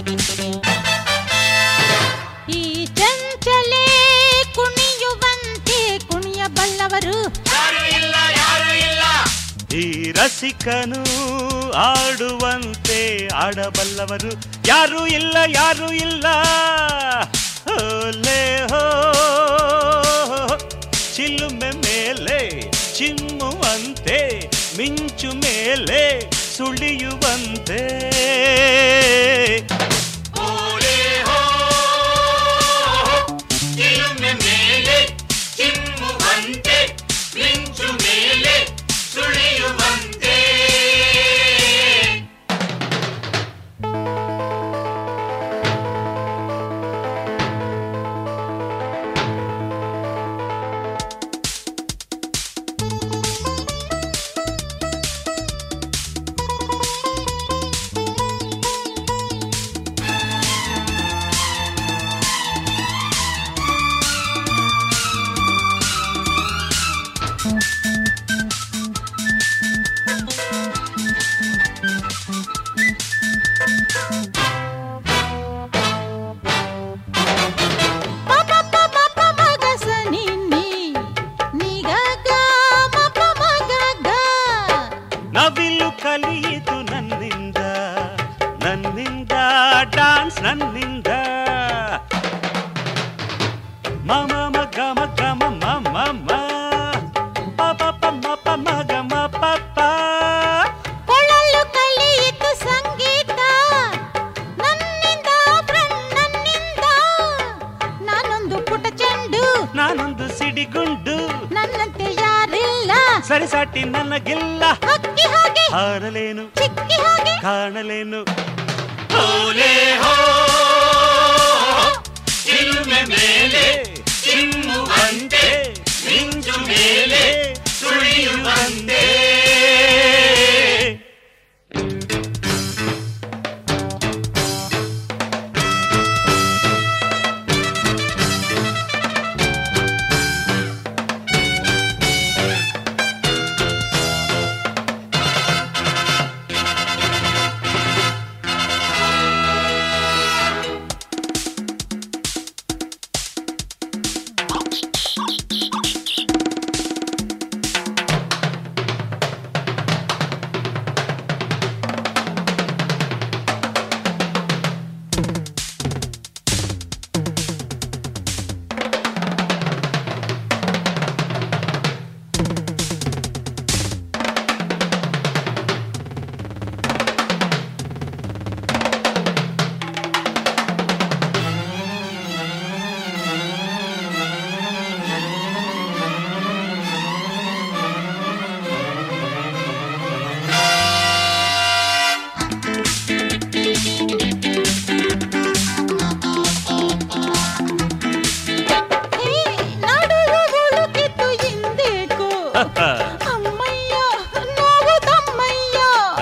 ಈ ಚಂಚಲೆ ಕುಣಿಯುವಂತೆ ಕುಣಿಯಬಲ್ಲವರು ಈ ರಸಿಕನು ಆಡುವಂತೆ ಆಡಬಲ್ಲವರು ಯಾರು ಇಲ್ಲ ಯಾರು ಇಲ್ಲ ಓಲೆ ಹೋ ಚಿಲುಮೆ ಮೇಲೆ ಚಿಮ್ಮುವಂತೆ ಮಿಂಚು ಮೇಲೆ ಸುಳಿಯುವಂತೆ ಓಲೆ ಹೋ ಚಿಲುಮೆ ಮೇಲೆ ಚಿಮ್ಮುವಂತೆ ಮಿಂಚು ಮೇಲೆ ಸುಳಿಯುವಂತೆ ಪ ಪ ಪ ಪ ಪ ಮ ಗ ಸ ನಿ ನಿ ನಿ ಗ ಗ ಮ ಪ ಮ ಗ ಗ ನವಿಲು ಕಲಿಯಿತು ನನ್ನಿಂದ ನನ್ನಿಂದ ಡಾನ್ಸ್ ನನ್ನಿಂದ ಮಮ ಮ ಗ ಮ ಗ ಮ ಮ ಮ ಮ ಪ ಪ ಪ ಮ ಪ ಮ ಗ ಮ ಪ ಪ ಕೊಳಲು ಕಲಿಯಿತು ಸಂಗೀತ ನನ್ನಿಂದ ಫ್ರೆಂಡ್ ನನ್ನಿಂದ ನಾನೊಂದು ಪುಟ ಚೆಂಡು ನಾನೊಂದು ಸಿಡಿಗುಂಡು ನನ್ನಂತೆ ಯಾರಿಲ್ಲ ಸರಿಸಾಟಿ ನನಗಿಲ್ಲ ಹಕ್ಕಿ ಹಾಗೆ ಹಾರಲೇನು ಚಿಕ್ಕಿ ಹಾಗೆ ಕಾಣಲೇನು ಓಲೆ ಹೋ ಚಿಲುಮೆ ಮೇಲೆ ಚಿಮ್ಮುವಂತೆ ಮಿಂಚು ಮೇಲೆ ಸುಳಿಯುವಂತೆ ಹೇ, ನಡುವು ಉಳುಕಿತು ಹಿಂದೇಕು ಅಮ್ಮಯ್ಯ ನೋವು ತಮ್ಮಯ್ಯ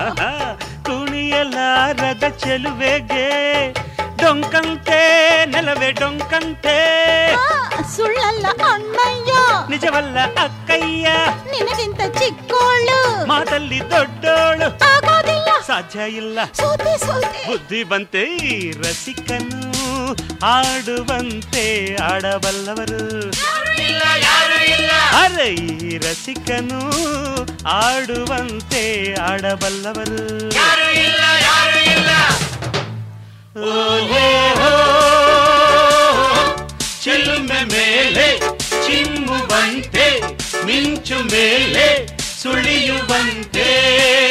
ಕುಣಿಯಲಾರದ ಚೆಲುವೆಗೆ ಡೊಂಕಂತೆ ನೆಲವೇ ಡೊಂಕಂತೆ ಆ, ಸುಳ್ಳಲ್ಲ ಅಣ್ಣಯ್ಯ ನಿಜವಲ್ಲ ಅಕ್ಕಯ್ಯ ನಿನಗಿಂತ ಚಿಕ್ಕೋಳು ಮಾತಲ್ಲಿ ದೊಡ್ಡೋಳು ಆಗೋದಿಲ್ಲ ಸಾಧ್ಯ ಇಲ್ಲ ಸೋತೆ ಸೋತೆ ಬುದ್ಧಿ ಬಂತೆ ಈ ರಸಿಕನು ಆಡುವಂತೆ ಆಡಬಲ್ಲವರು ಅರೆ ಈ ರಸಿಕನು ಆಡುವಂತೆ ಆಡಬಲ್ಲವರು ಓಹೋ ಚಿಲುಮೆ ಮೇಲೆ ಚಿಮ್ಮುವಂತೆ ಮಿಂಚು ಮೇಲೆ ಸುಳಿಯುವಂತೆ